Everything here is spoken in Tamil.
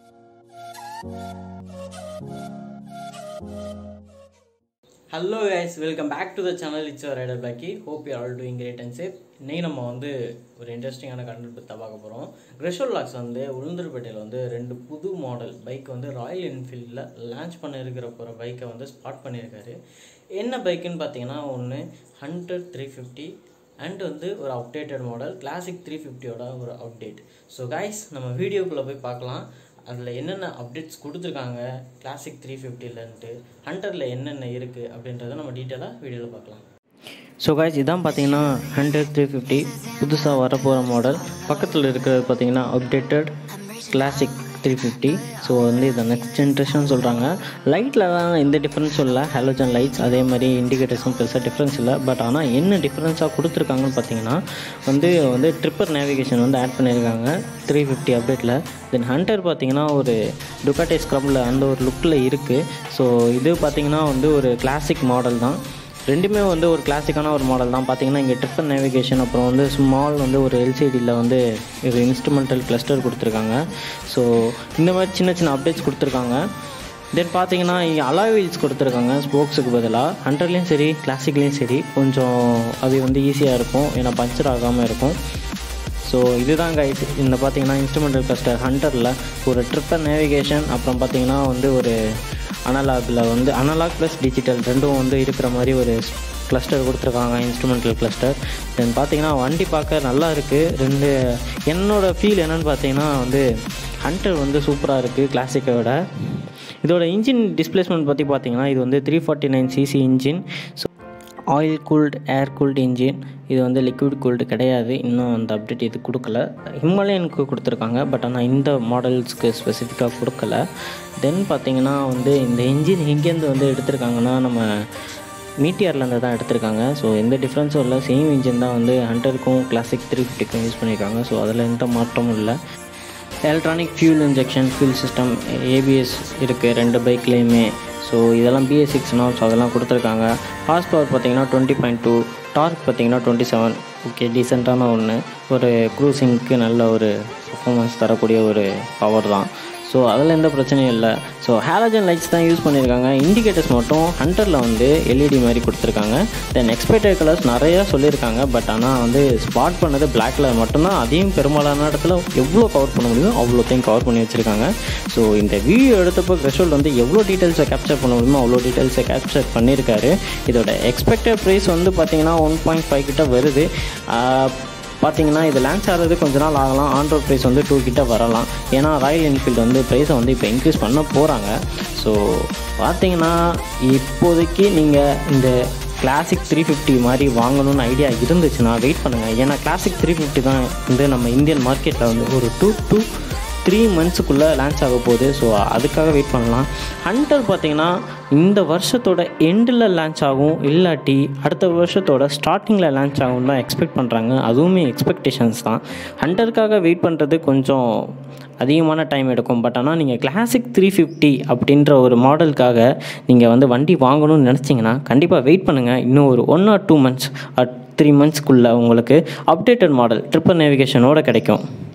hello guys welcome back to the channel it's Rider Blacky hope you all doing great and safe இன்னைக்கு நம்ம வந்து ஒரு இன்ட்ரெஸ்டிங்கான கண்டென்ட் பற்றி பார்க்க போகிறோம் கிரெஷோல் லாக்ஸ் வந்து உளுந்தூர்பேட்டையில் வந்து ரெண்டு புது மாடல் பைக் வந்து ராயல் என்ஃபீல்டில் லான்ச் பண்ண இருக்கிற போகிற பைக்கை வந்து ஸ்பாட் பண்ணியிருக்காரு என்ன பைக்குன்னு பார்த்தீங்கன்னா ஒன்று ஹண்ட்ரட் த்ரீ ஃபிஃப்டி அண்ட் வந்து ஒரு அப்டேட்டட் மாடல் கிளாசிக் த்ரீ ஃபிஃப்டியோட ஒரு அப்டேட் ஸோ கைஸ் நம்ம வீடியோக்குள்ளே போய் பார்க்கலாம் அதில் என்னென்ன அப்டேட்ஸ் கொடுத்துருக்காங்க கிளாசிக் த்ரீ ஃபிஃப்டிலன்ட்டு ஹண்டரில் என்னென்ன இருக்குது அப்படின்றத நம்ம டீட்டெயிலாக வீடியோவில் பார்க்கலாம் ஸோ காய்ஸ் இதான் பார்த்தீங்கன்னா ஹண்ட்ரட் த்ரீ ஃபிஃப்டி புதுசாக வரப்போகிற மாடல் பக்கத்தில் இருக்கிறது பார்த்தீங்கன்னா updated classic three fifty so வந்து இதை நெக்ஸ்ட் ஜென்ரேஷன் சொல்கிறாங்க லைட்டில் தான் எந்த டிஃப்ரென்ஸும் இல்லை ஹாலோஜன் லைட்ஸ் அதே மாதிரி இண்டிகேட்டர்ஸும் பெருசாக டிஃப்ரென்ஸ் இல்லை பட் ஆனால் என்ன டிஃப்ரென்ஸாக கொடுத்துருக்காங்கன்னு பார்த்தீங்கன்னா வந்து வந்து ட்ரிப்பர் நேவிகேஷன் வந்து ஆட் பண்ணியிருக்காங்க த்ரீ ஃபிஃப்டி அப்டேட்டில் தென் ஹண்டர் பார்த்தீங்கன்னா ஒரு டுகாட்டே ஸ்க்ரப்பில் அந்த ஒரு லுக்கில் இருக்குது ஸோ இது பார்த்தீங்கன்னா வந்து ஒரு கிளாசிக் மாடல் தான் ரெண்டுமே வந்து ஒரு கிளாசிக்கான ஒரு மாடல் தான் பார்த்தீங்கன்னா இங்கே ட்ரிப்பர் நேவிகேஷன் அப்புறம் வந்து ஸ்மால் வந்து ஒரு எல்சிடியில் வந்து ஒரு இன்ஸ்ட்ருமெண்டல் கிளஸ்டர் கொடுத்துருக்காங்க ஸோ இந்த மாதிரி சின்ன சின்ன அப்டேட்ஸ் கொடுத்துருக்காங்க தென் பார்த்தீங்கன்னா இங்கே அலாய் வீல்ஸ் கொடுத்துருக்காங்க ஸ்போக்ஸுக்கு பதிலாக ஹண்ட்ரட்லேயும் சரி கிளாசிக்லேயும் சரி கொஞ்சம் அது வந்து ஈஸியாக இருக்கும் ஏன்னா பஞ்சர் ஆகாமல் இருக்கும் ஸோ இதுதான் கைஸ் இந்த பார்த்தீங்கன்னா இன்ஸ்ட்ருமெண்டல் கிளஸ்டர் ஹண்டரில் ஒரு ட்ரிப்பர் நேவிகேஷன் அப்புறம் பார்த்தீங்கன்னா வந்து ஒரு அனலாகில் வந்து அனலாக் ப்ளஸ் டிஜிட்டல் ரெண்டும் வந்து இருக்கிற மாதிரி ஒரு கிளஸ்டர் கொடுத்துருக்காங்க இன்ஸ்ட்ருமெண்டல் கிளஸ்டர் தென் பார்த்தீங்கன்னா வண்டி பார்க்க நல்லா இருக்குது ரெண்டு என்னோடய ஃபீல் என்னென்னு பார்த்தீங்கன்னா வந்து ஹண்டர் வந்து சூப்பராக இருக்குது கிளாசிக்கை விட இதோட இன்ஜின் டிஸ்பிளேஸ்மெண்ட் பற்றி பார்த்தீங்கன்னா இது வந்து three forty nine CC engine so oil cooled air cooled engine இது வந்து லிக்விட் கூல்டு கிடையாது இன்னும் அந்த அப்டேட் இது கொடுக்கல ஹிமாலயனுக்கு கொடுத்துருக்காங்க பட் ஆனால் இந்த மாடல்ஸ்க்கு ஸ்பெசிஃபிக்காக கொடுக்கல தென் பார்த்தீங்கன்னா வந்து இந்த இன்ஜின் எங்கேருந்து வந்து எடுத்திருக்காங்கன்னா நம்ம மீட்டியர்லேருந்து தான் எடுத்திருக்காங்க ஸோ எந்த டிஃப்ரென்ஸும் இல்லை சேம் இன்ஜின் தான் வந்து ஹண்ட்ரடுக்கும் கிளாசிக் த்ரீ ஃபிஃப்டிக்கும் யூஸ் பண்ணியிருக்காங்க ஸோ அதில் எந்த மாற்றமும் இல்லை electronic fuel injection fuel system ABS இருக்குது ரெண்டு பைக்லேயுமே ஸோ இதெல்லாம் பிஎஸ் சிக்ஸ் நாட்ஸ் அதெல்லாம் கொடுத்துருக்காங்க ஹார்ஸ் பவர் பார்த்தீங்கன்னா டுவெண்ட்டி பாயிண்ட் டூ டார்க் பார்த்தீங்கன்னா டுவெண்ட்டி செவன் ஓகே டீசெண்டான ஒன்று ஒரு க்ரூசிங்க்கு நல்ல ஒரு பர்ஃபார்மன்ஸ் தரக்கூடிய ஒரு பவர் தான் ஸோ அதில் எந்த பிரச்சனையும் இல்லை ஸோ ஹேலஜன் லைட்ஸ் தான் யூஸ் பண்ணியிருக்காங்க இண்டிகேட்டர்ஸ் மட்டும் ஹண்டரில் வந்து எல்இடி மாதிரி கொடுத்துருக்காங்க தென் எக்ஸ்பெக்டட் கலர்ஸ் நிறையா சொல்லியிருக்காங்க பட் ஆனால் வந்து ஸ்பாட் பண்ணது பிளாக் கலர் மட்டும்தான் அதையும் பெரும்பாலான இடத்துல எவ்வளோ கவர் பண்ண முடியுமோ அவ்வளோத்தையும் கவர் பண்ணி வச்சுருக்காங்க ஸோ இந்த வீடியோ எடுத்தப்போ க்ரெஷோல்ட் வந்து எவ்வளோ டீட்டெயில்ஸை கேப்சர் பண்ண முடியுமோ அவ்வளோ டீட்டெயில்ஸை கேப்சர் பண்ணியிருக்காரு இதோட எக்ஸ்பெக்டட் ப்ரைஸ் வந்து பார்த்தீங்கன்னா ஒன் பாயிண்ட் ஃபைவ் கிட்ட வருது பார்த்தீங்கன்னா இது லான்ச் ஆகிறது கொஞ்ச நாள் ஆகலாம் ஆண்ட்ராய்ட் ப்ரைஸ் வந்து டூ கிட்ட வரலாம் ஏன்னா ராயல் என்ஃபீல்டு வந்து ப்ரைஸை வந்து இப்போ இன்க்ரீஸ் பண்ண போகிறாங்க ஸோ பார்த்தீங்கன்னா இப்போதைக்கு நீங்கள் இந்த கிளாசிக் த்ரீ ஃபிஃப்டி மாதிரி வாங்கணும்னு ஐடியா இருந்துச்சுன்னா வெயிட் பண்ணுங்கள் ஏன்னா கிளாசிக் த்ரீ ஃபிஃப்டி தான் வந்து நம்ம இந்தியன் மார்க்கெட்டில் வந்து ஒரு டூ டூ த்ரீ மந்த்ஸுக்குள்ளே லான்ச் ஆக போகுது ஸோ அதுக்காக வெயிட் பண்ணலாம் ஹண்டர் பார்த்தீங்கன்னா இந்த வருஷத்தோட எண்டில் லான்ச் ஆகும் இல்லாட்டி அடுத்த வருஷத்தோட ஸ்டார்டிங்கில் லான்ச் ஆகும் தான் எக்ஸ்பெக்ட் பண்ணுறாங்க அதுவுமே எக்ஸ்பெக்டேஷன்ஸ் தான் ஹண்டருக்காக வெயிட் பண்ணுறது கொஞ்சம் அதிகமான டைம் எடுக்கும் பட் ஆனால் நீங்கள் கிளாசிக் த்ரீ ஃபிஃப்டி அப்படின்ற ஒரு மாடலுக்காக நீங்கள் வந்து வண்டி வாங்கணும்னு நினச்சிங்கன்னா கண்டிப்பாக வெயிட் பண்ணுங்கள் இன்னும் ஒரு one or two months or three மந்த்ஸ்க்குள்ளே உங்களுக்கு அப்டேட்டட் மாடல் ட்ரிப்பர் நேவிகேஷனோட கிடைக்கும்